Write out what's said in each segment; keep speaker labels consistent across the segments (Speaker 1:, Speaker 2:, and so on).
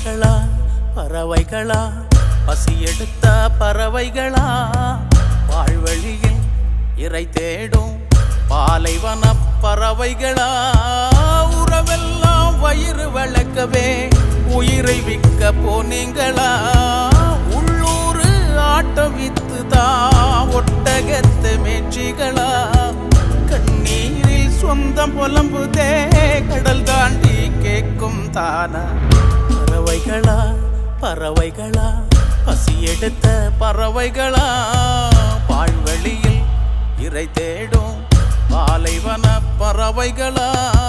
Speaker 1: பறவைகளா பறவைகளா பசி எடுத்த பறவைகளா வாழ்வழியில் இறை தேடும் பாலைவன பறவைகளா உறவெல்லாம் வயிறு வளர்க்கவே உயிரை விற்க போனீங்களா உள்ளூர் ஆட்ட வித்து தான் ஒட்டகத்து மேட்சிகளா கண்ணீரில் சொந்தம் புலம்புதே கடல் தாண்டி கேட்கும் தானா பறவைகளா பறவைகளா பசி எடுத்த பறவைகளா பாழ்வெளியில் இறை தேடும் பாலைவன பறவைகளா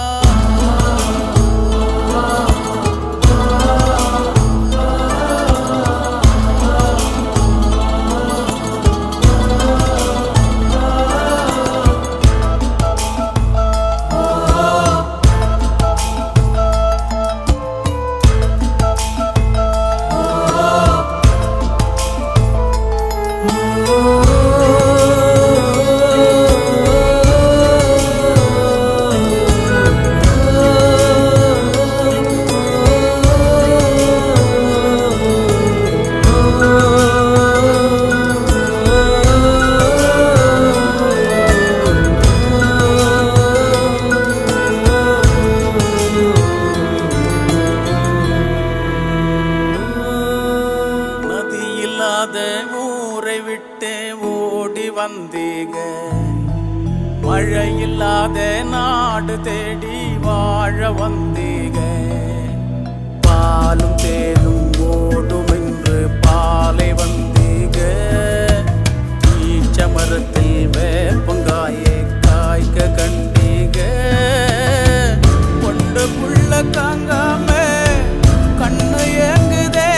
Speaker 1: நதி இல்லாத ஊரை விட்டு ஓடி வந்தீங்க மழை இல்லாத நாடு தேடி வாழ வந்தீங்க பாலும் தேனும் ஓடும் என்று பாலை வந்தீங்க ஈச்ச மரத்தில் வேப்பங்காயை காய்க்க கண்டீங்க கொண்டு புள்ள காங்காம கண்ணு ஏங்குதே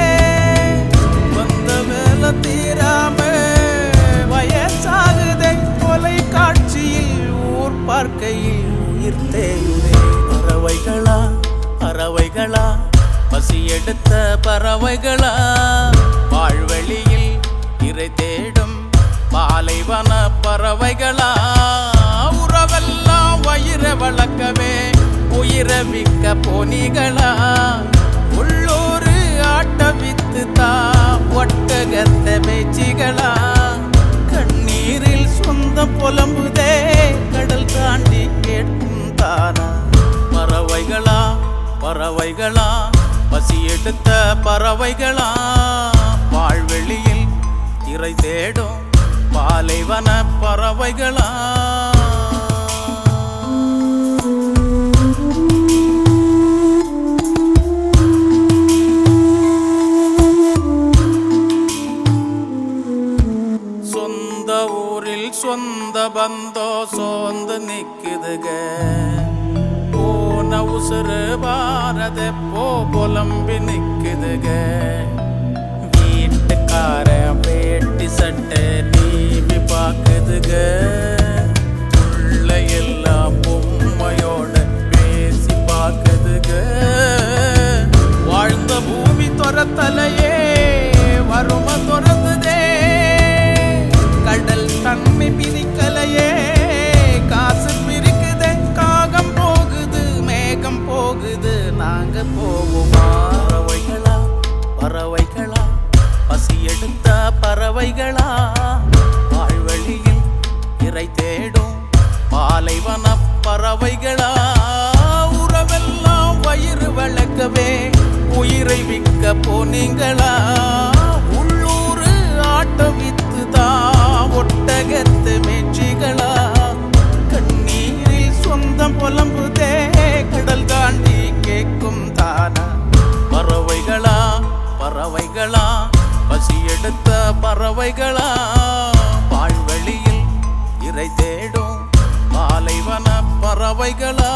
Speaker 1: வந்த வேலை தீராம வயசாகுதே கொலை காட்சியில் ஊர் பார்க்கையில் உயிர் தேயுதே பறவைகளா பறவைகளா பசி எடுத்த பறவைகளா வாழ்வெளியில் இறை தேடும் பாலைவன பறவைகளா உறவெல்லாம் வயிற வளர்க்கவே உயிரை விற்க போனிகளா உள்ளூர் ஆட்ட வித்து தா ஒட்டகத்த மேய்ச்சிகளா கண்ணீரில் சொந்தம் புலம்புதே கடல் தாண்டி கேட்கும் தானா பறவைகளா பறவைகளா பசி எடுத்த பறவைகளா வாழ்வெளியில் இறை தேடும் பாலைவன பறவைகளா சொந்த ஊரில் சொந்த பந்தோ சோர்ந்து நிக்குதுக போன உசுறு பாரத போ புலம்பி நிக்குதுக வீட்டுக்கார வேட்டி சட்டை டிவி பாக்குதுக உள்ள எல்லாம் பொம்மையோட பேசி பாக்குதுக வாழ்ந்த பூமி துரத்தலையே வறும துறந்துதே கடல் தன்மை பிரிக்கலையே காசு பிரிக்குதே காகம் போகுது மேகம் போகுது நாங்க போவோமா பறவைகளா பறவைகளா பசி எடுத்த பறவைகளா வாழ்வழியில் இறை தேடும் பாலைவன பறவைகளா உறவெல்லாம் வயிறு வளர்க்கவே உயிரை விற்க போனீங்களா உள்ளூர் ஆட்ட வித்து தான் ஒட்டகத்து மேட்சிகளா கண்ணீரில் சொந்தம் புலம்புதே கடல் தாண்டி கேட்கும் தானா பறவைகளா பறவைகளா பசி எடுத்த பறவைகளா பாழ்வெளியில் இறை தேடும் பாலைவன பறவைகளா